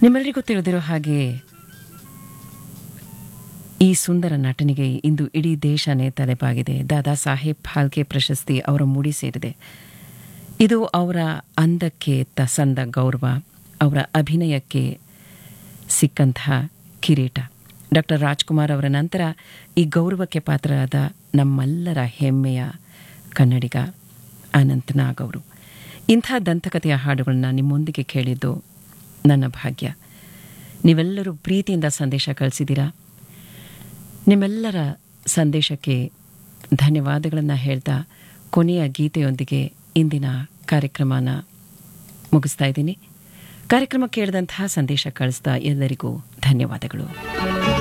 ನಿಮ್ಮೆಲ್ಲರಿಗೂ ತಿಳಿದಿರೋ ಹಾಗೆ ಈ ಸುಂದರ ನಟನಿಗೆ ಇಂದು ಇಡೀ ದೇಶನೇ ತಲೆಬಾಗಿದೆ ದಾದಾ ಸಾಹೇಬ್ ಫಾಲ್ಕೆ ಪ್ರಶಸ್ತಿ ಅವರ ಮುಡಿ ಸೇರಿದೆ ಇದು ಅವರ ಅಂದಕ್ಕೆ ತಸಂದ ಗೌರವ ಅವರ ಅಭಿನಯಕ್ಕೆ ಸಿಕ್ಕಂತಹ ಕಿರೀಟ ಡಾಕ್ಟರ್ ರಾಜ್ಕುಮಾರ್ ಅವರ ನಂತರ ಈ ಗೌರವಕ್ಕೆ ಪಾತ್ರರಾದ ನಮ್ಮೆಲ್ಲರ ಹೆಮ್ಮೆಯ ಕನ್ನಡಿಗ ಅನಂತ್ ನಾಗ್ ಅವರು ಇಂಥ ದಂತಕಥೆಯ ಹಾಡುಗಳನ್ನ ನಿಮ್ಮೊಂದಿಗೆ ಕೇಳಿದ್ದು ನನ್ನ ಭಾಗ್ಯ ನೀವೆಲ್ಲರೂ ಪ್ರೀತಿಯಿಂದ ಸಂದೇಶ ಕಳಿಸಿದ್ದೀರಾ ನಿಮ್ಮೆಲ್ಲರ ಸಂದೇಶಕ್ಕೆ ಧನ್ಯವಾದಗಳನ್ನು ಹೇಳ್ತಾ ಕೊನೆಯ ಗೀತೆಯೊಂದಿಗೆ ಇಂದಿನ ಕಾರ್ಯಕ್ರಮನ ಮುಗಿಸ್ತಾ ಇದ್ದೀನಿ ಕಾರ್ಯಕ್ರಮ ಕೇಳಿದಂತಹ ಸಂದೇಶ ಕಳಿಸ್ತಾ ಎಲ್ಲರಿಗೂ ಧನ್ಯವಾದಗಳು